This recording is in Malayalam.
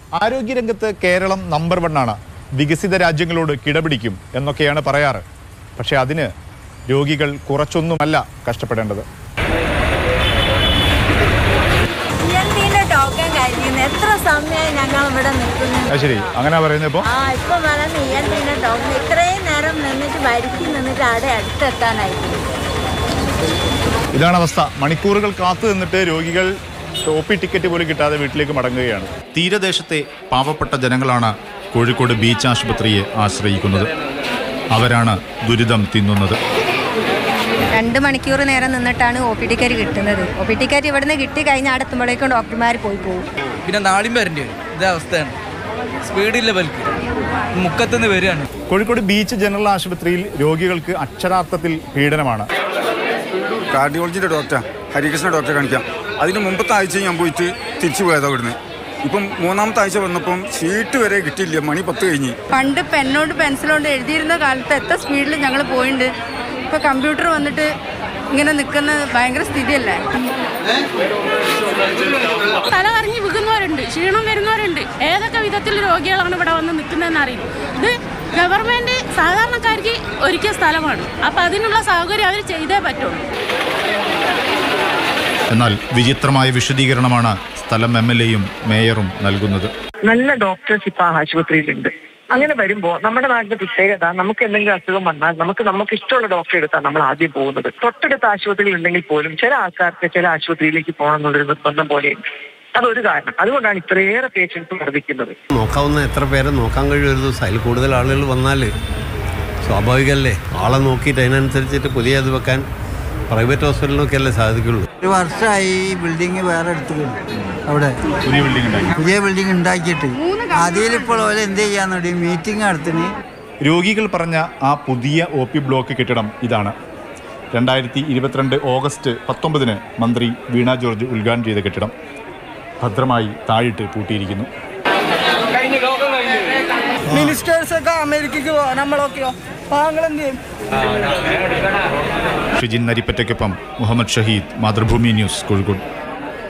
ആരോഗ്യരംഗത്ത് കേരളം നമ്പർ വണ്ണാണ് വികസിത രാജ്യങ്ങളോട് കിടപിടിക്കും എന്നൊക്കെയാണ് പറയാറ് പക്ഷെ അതിന് രോഗികൾ കുറച്ചൊന്നുമല്ല കഷ്ടപ്പെടേണ്ടത് ഇഎൻടിന്റെ ടോക്കൺ കഴിയുന്നു എത്ര സമയമായി ഞങ്ങൾ ഇവിടെ നിൽക്കുന്നു അത് ശരി അങ്ങനെ പറയുന്നത് ഇപ്പോൾ ആ ഇപ്പൊ പറയുന്ന ഇഎൻടിന്റെ ടോക്കൺ ഇത്രയും നേരം നിന്നിട്ട് വരിക്ക് നിന്നിട്ട് അവിടെ അടുത്തെത്താനായിരുന്നു ഇതാണ് അവസ്ഥ മണിക്കൂറുകൾ കാത്തു നിന്നിട്ട് രോഗികൾ ഒ പി ടിക്കറ്റ് പോലും കിട്ടാതെ വീട്ടിലേക്ക് മടങ്ങുകയാണ് തീരദേശത്തെ പാവപ്പെട്ട ജനങ്ങളാണ് കോഴിക്കോട് ബീച്ച് ആശുപത്രിയെ ആശ്രയിക്കുന്നത് അവരാണ് ദുരിതം തിന്നുന്നത് രണ്ട് മണിക്കൂർ നേരം നിന്നിട്ടാണ് ഒ പി ടിക്കറ്റ് കിട്ടുന്നത് ഒ പി ടിക്കറ്റ് ഇവിടുന്ന് കിട്ടി കഴിഞ്ഞാൽ അവിടെ എത്തുമ്പോഴേക്കും ഡോക്ടർമാർ പോയി പോകും പിന്നെ നാളെയും വരേണ്ടി വരും ഇതേ അവസ്ഥയാണ് സ്പീഡില്ല ബൽക്ക് മുക്കത്തുനിന്ന് വരികയാണ് കോഴിക്കോട് ബീച്ച് ജനറൽ ആശുപത്രിയിൽ രോഗികൾക്ക് അക്ഷരാർത്ഥത്തിൽ പീഡനമാണ് കാർഡിയോളജിയുടെ ഡോക്ടർ ഹരികൃഷ്ണ ഡോക്ടറെ കാണിക്കാം അതിന് മുമ്പത്തെ ആഴ്ച ഞാൻ പോയിട്ട് തിരിച്ചു പോയതാണ് ഇവിടുന്ന് ഇപ്പം മൂന്നാമത്തെ ആഴ്ച വന്നപ്പം ഷീറ്റ് വരെ കിട്ടിയില്ല മണി പത്ത് കഴിഞ്ഞ് പണ്ട് പെന്നോണ്ട് പെൻസിലോണ്ട് എഴുതിയിരുന്ന കാലത്ത് എത്ര സ്പീഡിൽ ഞങ്ങൾ പോയിട്ടുണ്ട് ഇപ്പൊ കമ്പ്യൂട്ടർ വന്നിട്ട് ഇങ്ങനെ നിൽക്കുന്ന ഭയങ്കര സ്ഥിതിയല്ലേ തല കറങ്ങി വിൽക്കുന്നവരുണ്ട് ക്ഷീണം വരുന്നവരുണ്ട് ഏതൊക്കെ വിധത്തിൽ രോഗികളാണ് ഇവിടെ വന്ന് നിൽക്കുന്നതെന്ന് അറിയില്ല ഇത് ഗവൺമെന്റ് സാധാരണക്കാർക്ക് ഒരുക്കിയ സ്ഥലമാണ് അപ്പൊ അതിനുള്ള സൗകര്യം അവർ ചെയ്തേ പറ്റുള്ളൂ എന്നാൽ വിചിത്രമായ വിശദീകരണമാണ് സ്ഥലം എം എൽ എയും മേയറും നൽകുന്നത് നല്ല ഡോക്ടേഴ്സ് ഇപ്പൊ ആ ആശുപത്രിയിലുണ്ട് അങ്ങനെ വരുമ്പോ നമ്മുടെ നാട്ടിലെ പ്രത്യേകത നമുക്ക് എന്തെങ്കിലും അസുഖം വന്നാൽ നമുക്ക് നമുക്ക് ഇഷ്ടമുള്ള ഡോക്ടറെ എടുത്താണ് നമ്മൾ ആദ്യം പോകുന്നത് തൊട്ടടുത്ത ആശുപത്രിയിൽ ഉണ്ടെങ്കിൽ പോലും ചില ആൾക്കാർക്ക് ചില ആശുപത്രിയിലേക്ക് പോകണം എന്നുള്ളൊരു നിർബന്ധം പോലെയുണ്ട് അതൊരു കാരണം അതുകൊണ്ടാണ് ഇത്രയേറെ പേഷ്യൻസ് വർദ്ധിക്കുന്നത് നോക്കാവുന്ന എത്ര പേരെ നോക്കാൻ കഴിയും ഒരു ദിവസം അതിൽ കൂടുതൽ ആളുകൾ വന്നാൽ സ്വാഭാവികമല്ലേ ആളെ നോക്കിയിട്ട് അതിനനുസരിച്ചിട്ട് പുതിയ ഇത് വെക്കാൻ പ്രൈവറ്റ് ഹോസ്പിറ്റലിനൊക്കെ അല്ലേ സാധിക്കുള്ളൂ ഒരു വർഷമായി ഈ ബിൽഡിംഗ് വേറെ എടുത്തിട്ടുണ്ട് അവിടെ പുതിയ ബിൽഡിംഗ് ഉണ്ടാക്കി പുതിയ ബിൽഡിംഗ് ഉണ്ടാക്കിയിട്ട് അതിലിപ്പോൾ ഓലെ എന്ത് ചെയ്യാന്നുണ്ട് മീറ്റിംഗ് നടത്തിന് രോഗികൾ പറഞ്ഞ ആ പുതിയ ഒ പി ബ്ലോക്ക് കെട്ടിടം ഇതാണ് രണ്ടായിരത്തി ഇരുപത്തിരണ്ട് ഓഗസ്റ്റ് പത്തൊമ്പതിന് മന്ത്രി വീണ ജോർജ് ഉദ്ഘാടനം ചെയ്ത കെട്ടിടം ഭദ്രമായി താഴിട്ട് പൂട്ടിയിരിക്കുന്നു മിനിസ്റ്റേഴ്സ് ഒക്കെ അമേരിക്കക്ക് പോവാ നമ്മളൊക്കെയോ പാങ്ങൾ എന്ത് ചെയ്യും ഷിജിൻ നരിപ്പറ്റയ്ക്കൊപ്പം മുഹമ്മദ് ഷഹീദ് മാതൃഭൂമി ന്യൂസ് കോഴിക്കോട്